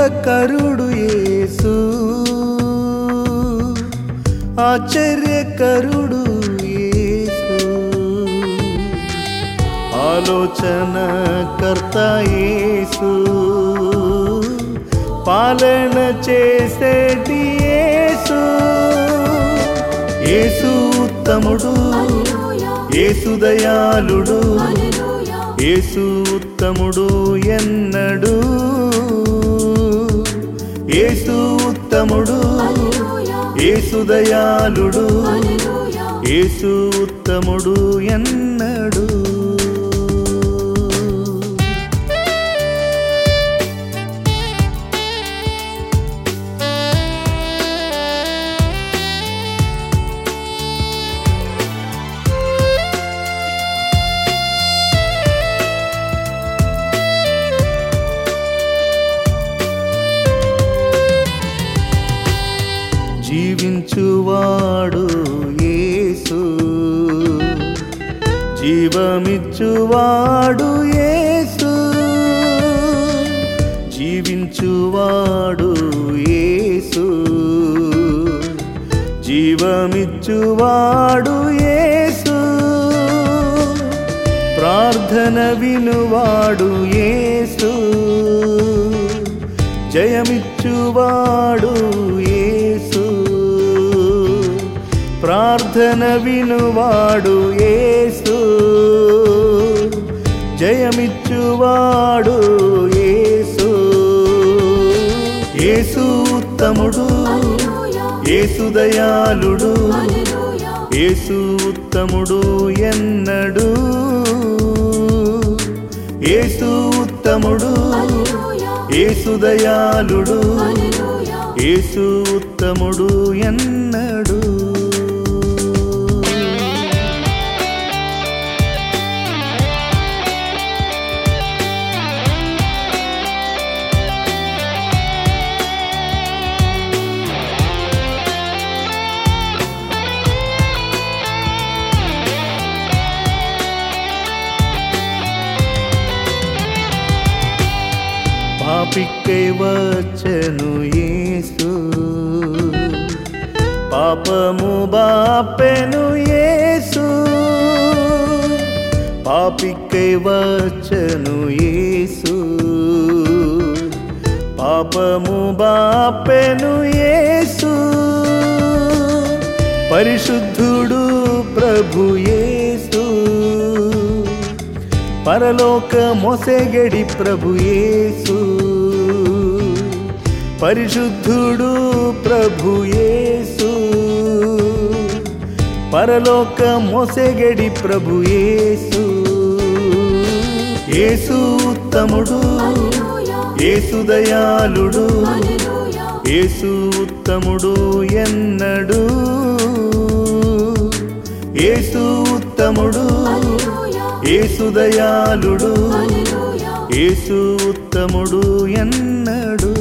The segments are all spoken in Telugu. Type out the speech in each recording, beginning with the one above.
అద్భుతకరుడు యేసు ఆశ్చర్యకరుడు యేసు ఆలోచన కర్త యేసు పాలన చేసేటి యేసు యేసు ఉత్తముడు యేసు దయాళుడు యేసు ఉత్తముడు ఎన్నడు యేసు ఉత్తముడు యేసు దయాళుడు యేసు ఉత్తముడు ఎన్నడు జీవించువాడు యేసు జీవమిచ్చువాడు యేసు జీవించువాడు యేసు జీవమిచ్చువాడు యేసు ప్రార్థన వినువాడు యేసు జయమిచ్చువాడు యేసు ప్రార్థన వినువాడు యేసు జయమిచ్చువాడు యేసు యేసు ఉత్తముడు యేసు దయాళుడు యేసు ఉత్తముడు ఎన్నడు యేసు ఉత్తముడు యేసు దయాళుడు యేసు ఉత్తముడు ఎన్నడు పాపిక్కై వచ్చను యేసు పాపము బాపెను యేసు పాపిక్కై వచ్చను యేసు పాపము బాపెను యేసు పరిశుద్ధుడు ప్రభు యేసు పరలోక మొసెగడి ప్రభు యేసు పరిశుద్ధుడు ప్రభు యేసు పరలోక మొసెగడి ప్రభు యేసు యేసు ఉత్తముడు యేసు దయాళుడు యేసు ఉత్తముడు ఎన్నడు యేసు ఉత్తముడు యేసు దయాళుడు యేసు ఉత్తముడు ఎన్నడు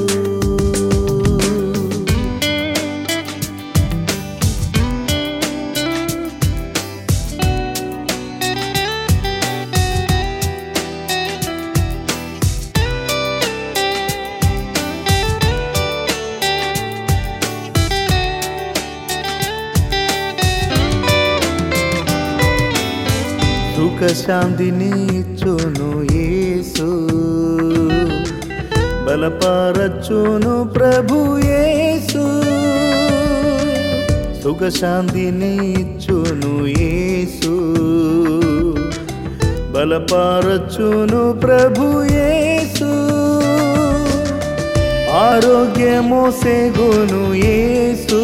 సుఖ శాంతిని చును యేసు బలపరచును ప్రభు యేసు సుఖ శాంతిని చును యేసు బలపరచును ప్రభు యేసు ఆరోగ్యమోసెగును యేసు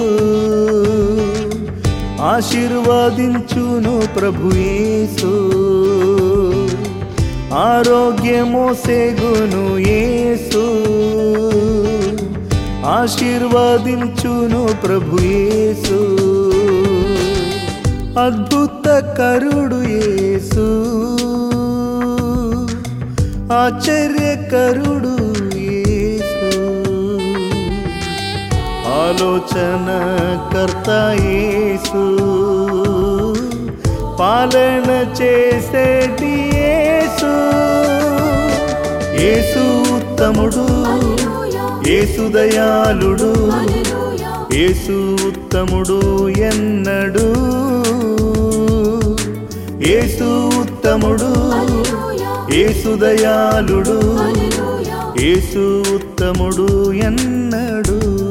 ఆశీర్వదించును ప్రభు యేసు ఆరోగ్యమోసెగును యేసు ఆశీర్వదించును ప్రభు యేసు అద్భుత కరుడు యేసు ఆశ్చర్యకరుడు యేసు ఆలోచన కర్త యేసు పాలన చేసేటి యేసు యేసు ఉత్తముడు యేసు దయాళుడు హల్లెలూయా యేసు ఉత్తముడు ఎన్నడు యేసు ఉత్తముడు హల్లెలూయా యేసు దయాళుడు హల్లెలూయా యేసు ఉత్తముడు ఎన్నడు